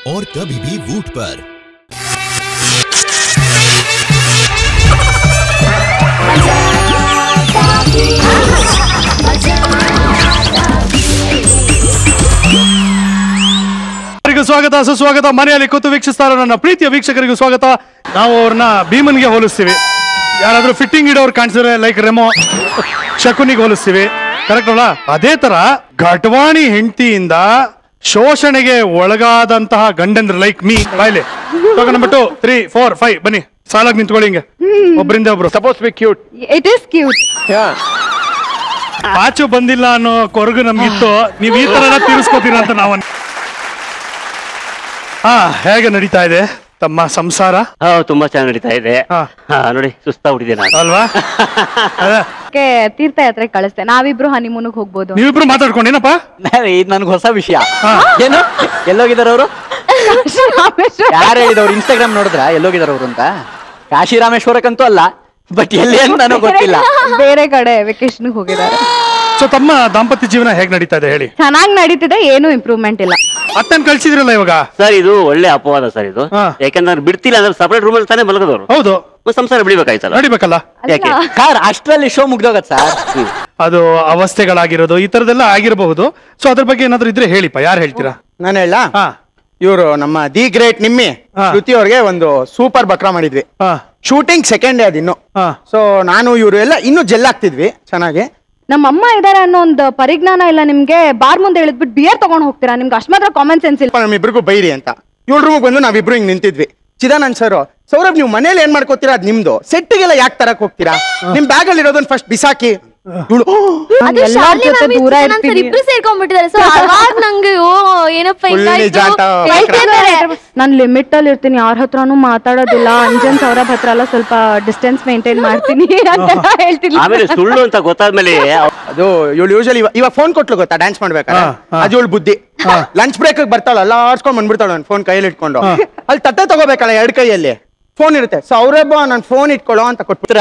और कभी भी वूट पर ಎಲ್ಲರಿಗೂ ಸ್ವಾಗತ ಸುಸ್ವಾಗತ ಮನೆಯಲ್ಲಿ ಕೂತು ವೀಕ್ಷಿಸ್ತಾರ ನನ್ನ ಪ್ರೀತಿಯ ವೀಕ್ಷಕರಿಗೂ ಸ್ವಾಗತ ನಾವು ಅವ್ರನ್ನ ಭೀಮನ್ಗೆ ಹೋಲಿಸ್ತೀವಿ ಯಾರಾದ್ರೂ ಫಿಟ್ಟಿಂಗ್ ಇಡೋರು ಕಾಣಿಸಿದ್ರೆ ಲೈಕ್ ರೆಮೋ ಶಕುನಿಗೆ ಹೋಲಿಸ್ತೀವಿ ಕರೆಕ್ಟ್ ಅಲ್ಲ ಅದೇ ತರ ಘಟವಾಣಿ ಹೆಂಡತಿಯಿಂದ ಶೋಷಣೆಗೆ ಒಳಗಾದಂತಹ ಗಂಡಂದ್ರ ಲೈಕ್ ಮೀ ಬಾಯ್ಲಿ number two three four five ಬನ್ನಿ ಸಾಲಾಗಿ ನಿಂತ್ಕೊಳ್ಳಿ ಹಿಂಗೆ ಒಬ್ಬರಿಂದ ಒಬ್ರು suppose be cute it is cute ಪಾಚು ಬಂದಿಲ್ಲ ಅನ್ನೋ ಕೊರಗು ನಮ್ಗಿತ್ತು ನೀವು ಈ ತರ ತೀರಿಸ್ಕೋತೀರ ಅಂತ ನಾವು ಹಾ ಹೇಗೆ ನಡೀತಾ ಇದೆ ತಮ್ಮ ಸಂಸಾರ ಹಾ ತುಂಬಾ ಚೆನ್ನಾಗಿ ನಡೀತಾ ಇದೆ ಹಾ. ಹಾ ನೋಡಿ ಸುಸ್ತಾಗ್ಬಿಟ್ಟಿದೆ ನಾನು ಅಲ್ವಾ ಅದೇ, ತೀರ್ಥಯಾತ್ರೆ ಕಳಿಸ್ತೆ ನಾವಿಬ್ರು ಹನಿಮೂನ್ಗೆ ಹೋಗ್ಬೋದು ನೀವಿಬ್ರು ಮಾತಾಡ್ಕೊಂಡೇನಪ್ಪ ಇದು ನನ್ಗೆ ಹೊಸ ವಿಷಯ ಏನು ಎಲ್ಲೋಗಿದಾರ ಅವರು ಯಾರು ಹೇಳಿದವ್ರು ಇನ್ಸ್ಟಾಗ್ರಾಮ್ ನೋಡಿದ್ರ ಎಲ್ಲೋಗಿದಾರ ಅವ್ರು ಅಂತ ಕಾಶಿ ರಾಮೇಶ್ವರಕ್ಕಂತೂ ಅಲ್ಲ ಬಟ್ ಎಲ್ಲಿ ಅಂತ ನನಗೆ ಗೊತ್ತಿಲ್ಲ ಬೇರೆ ಕಡೆ ವೆಕೇಶನ್ ಹೋಗಿದ್ದಾರೆ ಸೊ ತಮ್ಮ ದಾಂಪತ್ಯ ಜೀವನ ಹೇಗ್ ನಡೀತಾ ಇದೆ ಹೇಳಿ ಚೆನ್ನಾಗಿ ನಡೀತಿದೆ ಏನು ಇಂಪ್ರೂವ್ಮೆಂಟ್ ಇಲ್ಲ ಅತ್ತನ್ ಕಳ್ಸಿದ್ರಲ್ಲ ಇವಾಗ ಸರ್ ಇದು ಒಳ್ಳೆ ಅಪವಾದ ಸರ್ ಇದು ಹಾ. ಯಾಕಂದ್ರೆ ನಾನು ಬಿಡ್ತಿಲ್ಲ ಅಂದ್ರೆ ಸಪರೇಟ್ ರೂಮಲ್ಲಿ ತಾನೇ ಮಲಗದವ್ರು ಹೌದು ಮತ್ತೆ ಸಂಸಾರ ಬಿಡಿಬೇಕಾಯ್ತಲ್ಲ ನಡಿಬೇಕಲ್ಲ ಯಾಕೆ ಸರ್ ಅಷ್ಟರಲ್ಲಿ ಶೋ ಮುಗ್ದೋಗತ್ ಸರ್ ಅದು ಅವಸ್ಥೆಗಳಾಗಿರೋದು ಈ ತರದೆಲ್ಲ ಆಗಿರಬಹುದು ಸೊ ಅದ್ರ ಬಗ್ಗೆ ಏನಾದ್ರು ಇದ್ರೆ ಹೇಳಿಪ್ಪ ಯಾರು ಹೇಳ್ತೀರಾ ನಾನು ಹೇಳ ಹಾ ಇವರು ನಮ್ಮ ದಿ ಗ್ರೇಟ್ ನಿಮ್ಮಿ ಹಾ. ಶ್ರುತಿ ಅವ್ರಿಗೆ ಒಂದು ಸೂಪರ್ ಬಕ್ರಾ ಮಾಡಿದ್ವಿ ಹಾ ಶೂಟಿಂಗ್ ಸೆಕೆಂಡ್ ಡೇ ಅದಿನ್ನು ಹಾ ಸೊ ನಾನು ಇವರು ಎಲ್ಲ ಇನ್ನೂ ಜೆಲ್ ಆಗ್ತಿದ್ವಿ ಚೆನ್ನಾಗಿ ನಮ್ಮ ಅಮ್ಮ ಇದಾರೆ ಅನ್ನೋ ಒಂದು ಪರಿಜ್ಞಾನ ಇಲ್ಲ ನಿಮ್ಗೆ ಬಾರ್ ಮುಂದೆ ಹೇಳಿದ್ಬಿಟ್ಟು ಬಿಯರ್ ತಗೊಂಡ್ ಹೋಗ್ತೀರಾ ನಿಮ್ಗೆ ಅಷ್ಟು ಮಾತ್ರ ಕಾಮನ್ ಸೆನ್ಸ್ ಇಲ್ಲ ನಮ್ಮಿಬ್ರಿಗೂ ಬೈರಿ ಅಂತ ಏಳು ರೂಮಿಗೆ ಬಂದು ನಾವಿಬ್ರು ಹಿಂಗ್ ನಿಂತಿದ್ವಿ ಚಿದಾನಂದ್ ಸರ್ ಸೌರಭ್ ನೀವು ಮನೇಲಿ ಏನ್ ಮಾಡ್ಕೋತೀರಾ ಅದ್ ನಿಮ್ದು ಸೆಟ್ಟಿಗೆಲ್ಲ ಯಾಕೆ ತರಕ್ ಹೋಗ್ತೀರಾ ನಿಮ್ ಬ್ಯಾಗ್ ಅಲ್ಲಿ ಇರೋದನ್ನ ಫಸ್ಟ್ ಬಿಸಾಕಿ ಇವ್ಳು, ನಾನ್ ಎಲ್ಲಾರ್ ಜೊತೆ ದೂರ ಇರ್ತೀನಿ ಇಬ್ರು ಸೇರ್ಕೊಂಡ್ಬಿಟ್ಟಿದ್ದಾರೆ ಸೊ ಅವಾಗ ನಂಗೆ ಓ ಏನಪ್ಪ Full ನಿಜಾಂತ. ನಾನು ಲಿಮಿಟ್ ಅಲ್ಲಿ ಇರ್ತೀನಿ ಯಾರ ಹತ್ರನೂ ಮಾತಾಡೋದಿಲ್ಲ ಅಂಜನ್ ಸೌರಭ್ ಹತ್ರ ಎಲ್ಲ ಸ್ವಲ್ಪ ಡಿಸ್ಟೆನ್ಸ್ ಮೇಂಟೈನ್ ಮಾಡ್ತೀನಿ ಅಂತೆಲ್ಲ ಹೇಳ್ತೀನಿ ಆಮೇಲೆ ಸುಳ್ಳು ಅಂತ ಗೊತ್ತಾದ್ಮೇಲೆ ಅದು ಇವಳು ಯೂಶಲಿ ಇವಾಗ ಫೋನ್ ಕೊಟ್ಲು ಗೊತ್ತಾ ಡ್ಯಾನ್ಸ್ ಮಾಡ್ಬೇಕಾದ್ರೆ ಹಾ, ಹಾ. ಅದು ಇವಳು ಬುದ್ಧಿ ಲಂಚ್ ಬ್ರೇಕ್ ಬರ್ತಾಳ ಎಲ್ಲ ಆಡ್ಸ್ಕೊಂಡ್ ಬಂದ್ಬಿಡ್ತಾಳ ನನ್ನ ಫೋನ್ ಕೈಯಲ್ಲಿ ಇಟ್ಕೊಂಡು ಅಲ್ಲಿ ತಟ್ಟೆ ತಗೋಬೇಕಲ್ಲ ಎರಡ್ ಕೈಯಲ್ಲಿ ಫೋನ್ ಇರುತ್ತೆ ಸೌರಭ ನನ್ ಫೋನ್ ಇಟ್ಕೊಳ್ಳೋ ಅಂತ ಕೊಟ್ಬಿಟ್ರ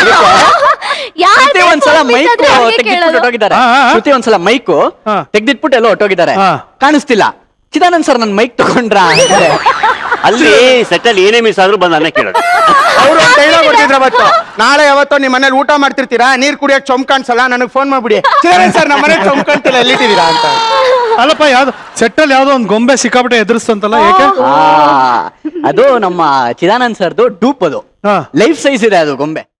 ಯಾರ್ ಶ್ರುತಿ ಒಂದ್ಸಲ phone ಮೈಕ್ ಬಿಸಾದ್ರೆ ಹಂಗೆ ತೆಗ್ದಿಟ್ಬಿಟ್ಟು ಕೇಳೋದು? ಹೊಟ್ಟೋಗಿದ್ದಾರೆ ಹಾ, ಹಾ, ಹಾ. ಶ್ರುತಿ ಒಂದ್ಸಲ ಮೈಕ್ ಹಾ. ತೆಗ್ದಿಟ್ಬಿಟ್ಟು ಎಲ್ಲೋ ಹೊಟ್ಟೋಗಿದ್ದಾರೆ ಹಾ. ಕಾಣಿಸ್ತಿಲ್ಲ ಚಿದಾನಂದ್ ಸರ್ ನನ್ ಮೈಕ್ ತಗೊಂಡ್ರ ಅಂತಾರೆ. ಅಲ್ಲಿ ಸೆಟ್ ಅಲ್ಲಿ ಏನೇ ಮಿಸ್ ಆದ್ರೂ ಬಂದು ಅನ್ನ ಕೇಳೋದು ಅವ್ರು ಒಂದು ಡೈಲಾಗ್ ಹೊಡ್ತಿದ್ರ ಅವತ್ತು ನಾಳೆ ಯಾವತ್ತೋ ನಿಮ್ ಮನೇಲಿ ಊಟ ಮಾಡ್ತಿರ್ತೀರಾ ನೀರ್ ಕುಡಿಯಕ್ ಚೊಂಬ್ ಕಾಣಿಸಲ್ಲ ನನಗೆ ಫೋನ್ ಮಾಡ್ಬಿಡಿ ಸರ್ ನಮ್ಮ ಮನೇಲಿ ಚೊಂಬ್ ಕಾಣ್ತಿಲ್ಲ ಎಲ್ಲಿಟ್ಟಿದ್ದೀರಾ ಅಂತ ಅಲ್ಲಪ್ಪ ಯಾವ್ದು ಸೆಟ್ಟಲ್ಲಿ ಯಾವ್ದೋ ಒಂದು ಗೊಂಬೆ ಸಿಕ್ಕಾಪಟ್ಟೆ ಎದುರಿಸ್ತಂತಲ್ಲ ಯಾಕೆ ಆ, ಅದು ನಮ್ಮ ಚಿದಾನಂದ್ ಸರ್ದು ಡೂಪ್ ಅದು ಹಾ. ಲೈಫ್ ಸೈಜ್ ಇದೆ ಅದು ಗೊಂಬೆ